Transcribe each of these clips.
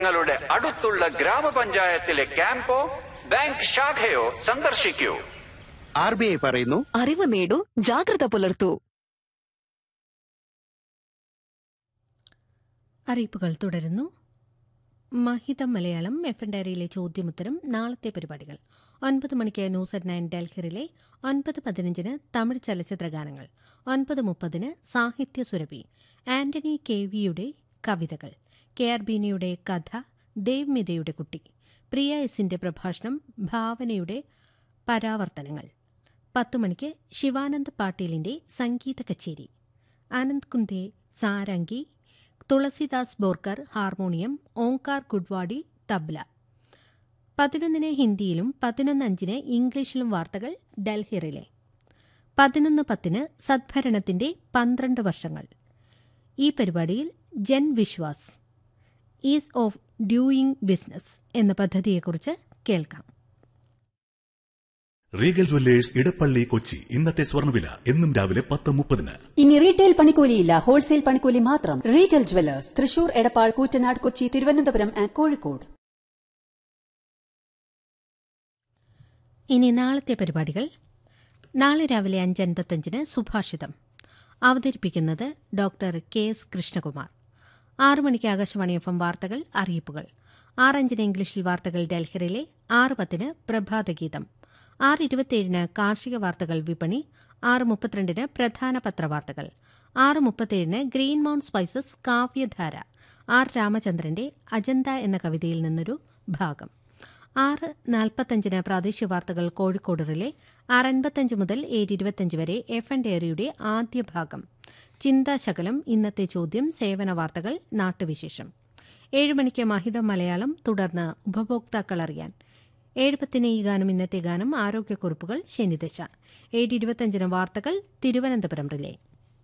നിങ്ങളുടെ അടുത്തുള്ള ഗ്രാമപഞ്ചായത്തിലെ ക്യാമ്പോ ബാങ്ക് ശാഖയോ സന്ദർശിക്കൂ ആർ ബി ഐ പറയുന്നു അറിവ് നേടൂ ജാഗ്രത പുലർത്തൂ അറിയിപ്പുകൾ തുടരുന്നു മഹിതം മലയാളം എഫ് എൻ ഡയറിയിലെ ചോദ്യമുത്തരം നാളത്തെ പരിപാടികൾ ഒൻപത് മണിക്ക് ന്യൂസ് അറ്റ് നയൻ ഡൽഹിറിലെ ഒൻപത് പതിനഞ്ചിന് തമിഴ് ചലച്ചിത്ര ഗാനങ്ങൾ ഒൻപത് മുപ്പതിന് സാഹിത്യ സുരഭി ആന്റണി കെ വിയുടെ കവിതകൾ കെ ആർ ബീനയുടെ കഥ ദേവ് മിതയുടെ കുട്ടി പ്രിയ എസിന്റെ പ്രഭാഷണം ഭാവനയുടെ പരാവർത്തനങ്ങൾ പത്തു മണിക്ക് ശിവാനന്ദ് പാട്ടീലിന്റെ സംഗീത കച്ചേരി ആനന്ദ് കുന്തെ സാരംഗി തുളസിദാസ് ബോർക്കർ ഹാർമോണിയം ഓംകാർ ഗുഡ്വാഡി തബ്ല പതിനൊന്നിന് ഹിന്ദിയിലും പതിനൊന്ന് അഞ്ചിന് ഇംഗ്ലീഷിലും വാർത്തകൾ ഡൽഹിറിലെ പതിനൊന്ന് പത്തിന് സദ്ഭരണത്തിന്റെ പന്ത്രണ്ട് വർഷങ്ങൾ ഈ പരിപാടിയിൽ Jan Vishwas ease of doing business എന്ന പദ്ധതിയെക്കുറിച്ച് കേൾക്കാം റീഗൽ ജ്വല്ലേഴ്സ് ഇടപ്പള്ളി കൊച്ചി ഇന്നത്തെ സ്വർണ്ണവില എന്നും രാവിലെ പത്ത് മുപ്പതിന് ഇനി റീറ്റെയിൽ പണിക്കൂലിയില്ല ഹോൾസെയിൽ പണിക്കൂലി മാത്രം Regal jewellers Thrissur Edappal Koottanad Kochi Thiruvananthapuram and Kozhikode ഇനി നാളത്തെ പരിപാടികൾ നാളെ രാവിലെ അഞ്ച് അൻപത്തഞ്ചിന് സുഭാഷിതം അവതരിപ്പിക്കുന്നത് ഡോക്ടർ കെ എസ് കൃഷ്ണകുമാർ ആറു മണിക്ക് ആകാശവാണി എഫ് എം വാർത്തകൾ അറിയിപ്പുകൾ ആറഞ്ചിന് ഇംഗ്ലീഷിൽ വാർത്തകൾ ഡൽഹിറിലെ ആറ് പത്തിന് പ്രഭാതഗീതം ആറ് ഇരുപത്തിയേഴിന് കാർഷിക വാർത്തകൾ വിപണി ആറ് മുപ്പത്തിരണ്ടിന് പ്രധാന പത്രവാർത്തകൾ ആറ് മുപ്പത്തിയേഴിന് green mount spices Kavyadhara R രാമചന്ദ്രന്റെ അജന്ത എന്ന കവിതയിൽ നിന്നൊരു ഭാഗം ആറ് നാൽപ്പത്തഞ്ചിന് പ്രാദേശിക വാർത്തകൾ കോഴിക്കോട് റിലെ ആറ് അൻപത്തഞ്ച് മുതൽ ഏഴ് ഇരുപത്തഞ്ച് വരെ എഫ് എൻ ഡയറിയുടെ ആദ്യ ഭാഗം ചിന്താശകലം ഇന്നത്തെ ചോദ്യം സേവന വാർത്തകൾ നാട്ടുവിശേഷം ഏഴ് മണിക്ക് മഹിതം മലയാളം തുടർന്ന് ഉപഭോക്താക്കൾ അറിയാൻ ഏഴ് പത്തിന് ഈ ഗാനം ഇന്നത്തെ ഗാനം ആരോഗ്യക്കുറിപ്പുകൾ ശനിദശ ഏഴ് ഇരുപത്തഞ്ചിന് വാർത്തകൾ തിരുവനന്തപുരം റിലേ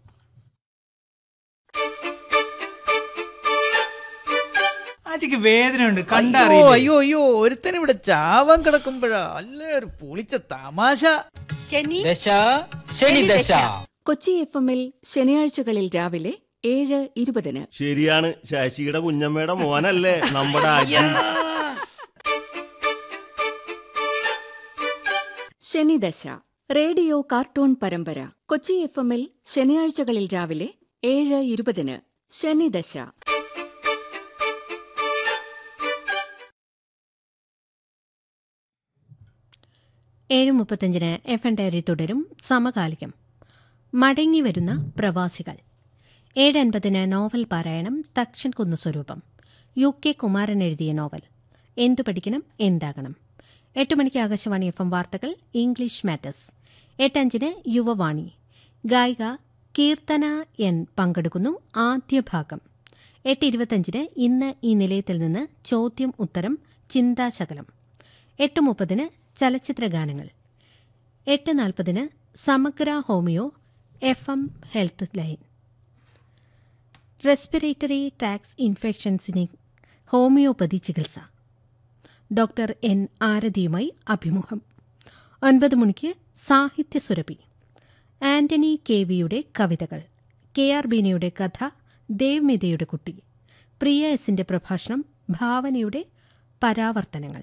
ആച്ചിക്ക് വേദനയുണ്ട് അയ്യോ കണ്ടറിയില്ല അയ്യോ അയ്യോ ഒരുത്തൻ ഇവിടെ ചാവാൻ കിടക്കുമ്പോഴാ അല്ല ഒരു പൊളിച്ച തമാശ ദശ ശനി ദശ കൊച്ചി എഫ് എമ്മിൽ ശനിയാഴ്ചകളിൽ രാവിലെ ഏഴ് ഇരുപതിന് ശരിയാണ് ശശിയുടെ കുഞ്ഞമ്മയുടെ മോനല്ലേ നമ്മുടെ അജി ശനിദശ റേഡിയോ കാർട്ടൂൺ പരമ്പര കൊച്ചി എഫ് എമ്മിൽ ശനിയാഴ്ചകളിൽ രാവിലെ ഏഴ് ഇരുപതിന് ശനിദശ ഏഴ് മുപ്പത്തഞ്ചിന് എഫ് എൻ ഡയറി തുടരും സമകാലികം മടങ്ങി വരുന്ന പ്രവാസികൾ ഏഴ് അൻപതിന് നോവൽ പാരായണം തക്ഷൻ കുന്ന് സ്വരൂപം യു കെ കുമാരൻ എഴുതിയ നോവൽ എന്തു പഠിക്കണം എന്താകണം എട്ട് മണിക്ക് ആകാശവാണി എഫ് എം വാർത്തകൾ ഇംഗ്ലീഷ് മാറ്റേഴ്സ് എട്ടഞ്ചിന് യുവവാണി ഗായിക കീർത്തന എൻ പങ്കെടുക്കുന്നു ആദ്യ ഭാഗം എട്ട് ഇരുപത്തഞ്ചിന് ഇന്ന് ഈ നിലയത്തിൽ നിന്ന് ചോദ്യം ഉത്തരം ചിന്താശകലം എട്ട് മുപ്പതിന് ചലച്ചിത്ര ഗാനങ്ങൾ എട്ട് നാൽപ്പതിന് സമഗ്ര homeo F M health line respiratory tracts ഇൻഫെക്ഷൻസിന് ഹോമിയോപ്പതി ചികിത്സ ഡോക്ടർ എൻ ആരതിയുമായി അഭിമുഖം ഒൻപത് മണിക്ക് സാഹിത്യ സുരഭി ആന്റണി കെ വിയുടെ കവിതകൾ കെ ആർ ബീനയുടെ കഥ ദേവ്മിതയുടെ കുട്ടി പ്രിയ എസിന്റെ പ്രഭാഷണം ഭാവനയുടെ പരാവർത്തനങ്ങൾ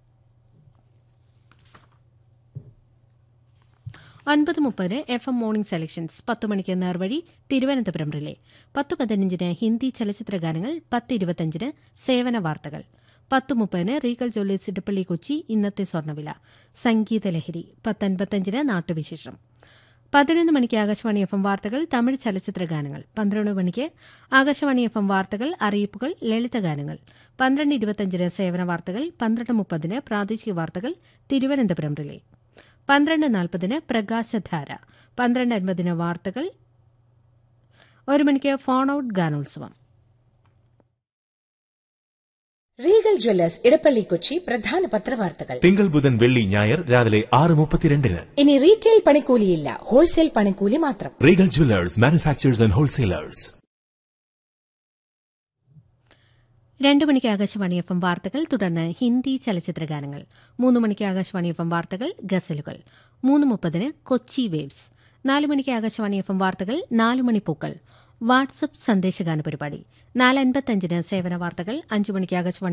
ഒൻപത് മുപ്പതിന് എഫ് എം മോർണിംഗ് സെലക്ഷൻസ് പത്ത് മണിക്ക് നേർവഴി തിരുവനന്തപുരം റിലേ പത്ത് പതിനഞ്ചിന് ഹിന്ദി ചലച്ചിത്ര ഗാനങ്ങൾ പത്ത് ഇരുപത്തഞ്ചിന് സേവന വാർത്തകൾ പത്ത് മുപ്പതിന് റീഗൽ ജ്വല്ലേഴ്സ് ഇടപ്പള്ളി കൊച്ചി ഇന്നത്തെ സ്വർണ്ണവില സംഗീതലഹരി പത്തൻപത്തഞ്ചിന് നാട്ടുവിശേഷം പതിനൊന്ന് മണിക്ക് ആകാശവാണി എഫ് എം വാർത്തകൾ തമിഴ് ചലച്ചിത്ര ഗാനങ്ങൾ പന്ത്രണ്ട് മണിക്ക് ആകാശവാണി എഫ് എം വാർത്തകൾ അറിയിപ്പുകൾ ലളിതഗാനങ്ങൾ പന്ത്രണ്ട് ഇരുപത്തഞ്ചിന് സേവന വാർത്തകൾ പന്ത്രണ്ട് മുപ്പതിന് പ്രാദേശിക വാർത്തകൾ തിരുവനന്തപുരം റിലേ പന്ത്രണ്ട് നാൽപ്പതിന് പ്രകാശധാര പന്ത്രണ്ട് അൻപതിന് വാർത്തകൾ ഒരു മണിക്ക് ഫോൺ ഔട്ട് ഗാനോത്സവം റീഗൽ ജ്വല്ലേഴ്സ് ഇടപ്പള്ളി കൊച്ചി പ്രധാന പത്രവാർത്തകൾ തിങ്കൾ ബുധൻ വെള്ളി ഞായർ രാവിലെ ആറ് മുപ്പത്തിരണ്ടിന് ഇനി റീറ്റെയിൽ പണിക്കൂലിയില്ല ഹോൾസെയിൽ പണിക്കൂലി മാത്രം Regal jewellers manufacturers and wholesalers രണ്ടു മണിക്ക് ആകാശവാണി എഫ് എം വാർത്തകൾ തുടർന്ന് ഹിന്ദി ചലച്ചിത്ര ഗാനങ്ങൾ മൂന്ന് മണിക്ക് ആകാശവാണി എഫ് എം വാർത്തകൾ ഗസലുകൾ മൂന്ന് മുപ്പതിന് കൊച്ചി വേവ്സ് നാല് മണിക്ക് ആകാശവാണി എഫ് എം വാർത്തകൾ നാല് മണി പൂക്കൾ വാട്സപ്പ് സന്ദേശഗാന പരിപാടി നാല് അൻപത്തഞ്ചിന് സേവന വാർത്തകൾ അഞ്ചു മണിക്ക് ആകാശവാണി